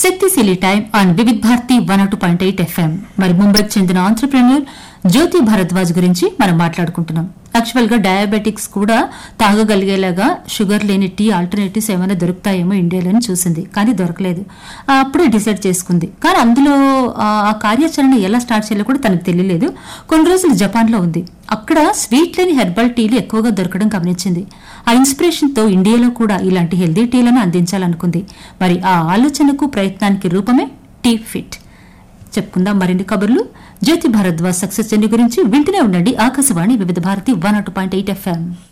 శక్తిశీలి time on Vividh Bharati one two point eight FM మరి ముంబైకి చెందిన ఆంటర్ప్రెన్యూర్ జ్యోతి భరద్వాజ్ గురించి మనం మాట్లాడుకుంటున్నాం యాక్చువల్ గా డయాబెటిక్స్ కూడా తాగగలిగేలాగా షుగర్ లేని టీ ఆల్టర్నేటివ్స్ ఏమైనా దొరుకుతాయేమో ఇండియాలోని చూసింది కానీ దొరకలేదు ఆ, అప్పుడే డిసైడ్ చేసుకుంది కానీ అందులో ఆ ఆ కార్యాచరణ ఎలా స్టార్ట్ చేయాలో కూడా తనకు తెలియలేదు కొన్ని రోజులు జపాన్ లో ఉంది అక్కడ స్వీట్ లేని హెర్బల్ టీలు ఎక్కువగా దొరకడం గమనించింది ఆ ఇన్స్పిరేషన్ తో ఇండియాలో కూడా ఇలాంటి హెల్దీ టీలను అందించాలనుకుంది మరి ఆ ఆలోచనకు ప్రయత్నానికి రూపమే టీ ఫిట్ చెప్పుకుందాం మరిన్ని కబుర్లు జ్యోతి భారద్వాజ్ సక్సెస్ జర్నీ గురించి వింటూనే ఉండండి Akashvani Vividh Bharati one point eight FM